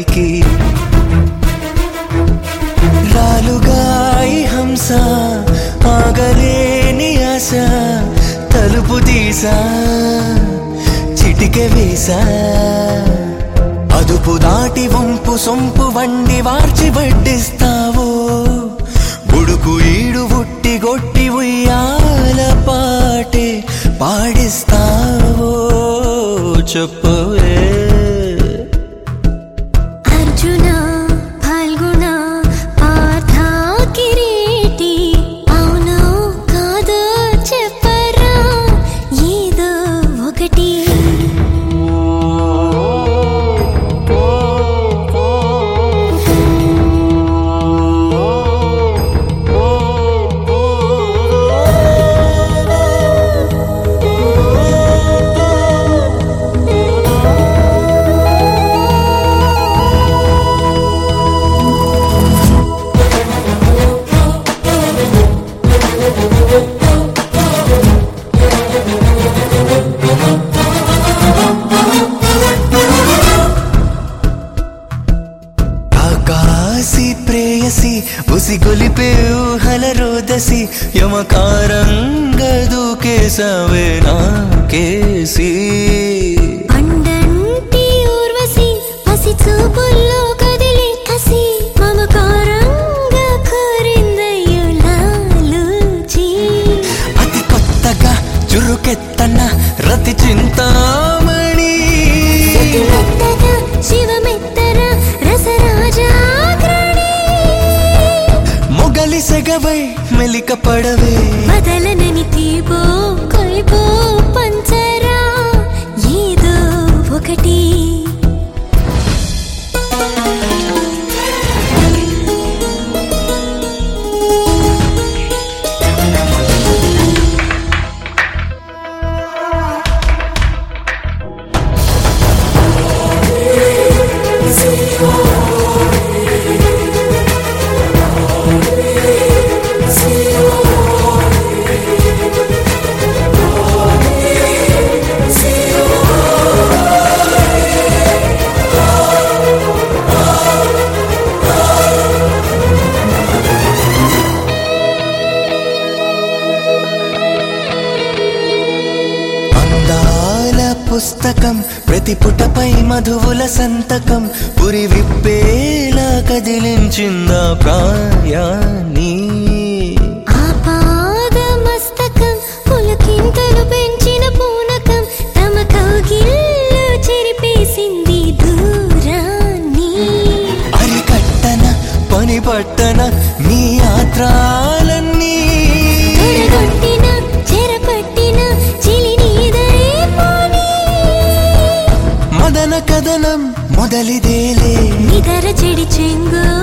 పైకి రాలుగాయి హంస ఆగలేని ఆశ తలుపు తీసా చిటికె వేసా అదుపు దాటి వంపు సొంపు వండి వార్చి వడ్డిస్తావో బుడుకు ఈడు ఉట్టి గొట్టి ఉయ్యాల పాటే పాడిస్తావో చెప్పవే అర్జున ఫల్గుణ పార్థ కిరీటి అవును కాదు చెప్పరా ఏదో ఒకటి ఆకాశి ప్రేయసి ఉసి గొలిపే ఊహల రోదసి యమకారంగ దూకేసవే నాకేసి పండంటి ఊర్వశి పసి చూపుల్లో కదిలి కసి మమకారంగా కోరిందయ్యో లాలూచి అతి కొత్తగా చురుకెత్తన రతి చింతామణి మెత్తగా శివమెత్తర రసరాజాగ్రణి మొగలి సెగవై మెలిక పడవే వదలనని తీపో కొలిపో పంచరా ఏదో ఒకటి అందాల పుస్తకం ప్రతి పుటపై మధువుల సంతకం పురి విప్పేలా కదిలించిందా ప్రాయాన్ని ఆపాద మస్తకం పులకింతలు పెంచిన పూనకం తమ కౌగిల్లో చెరిపేసింది దూరాన్ని అరికట్టన పని పట్టన నీ ఆత్రాలన్నీ తొడగొట్టిన చెరపట్టిన చిలి నీదరే పోనీ మదన కదనం మొదలిదేలే నిదర చెడి చెంగు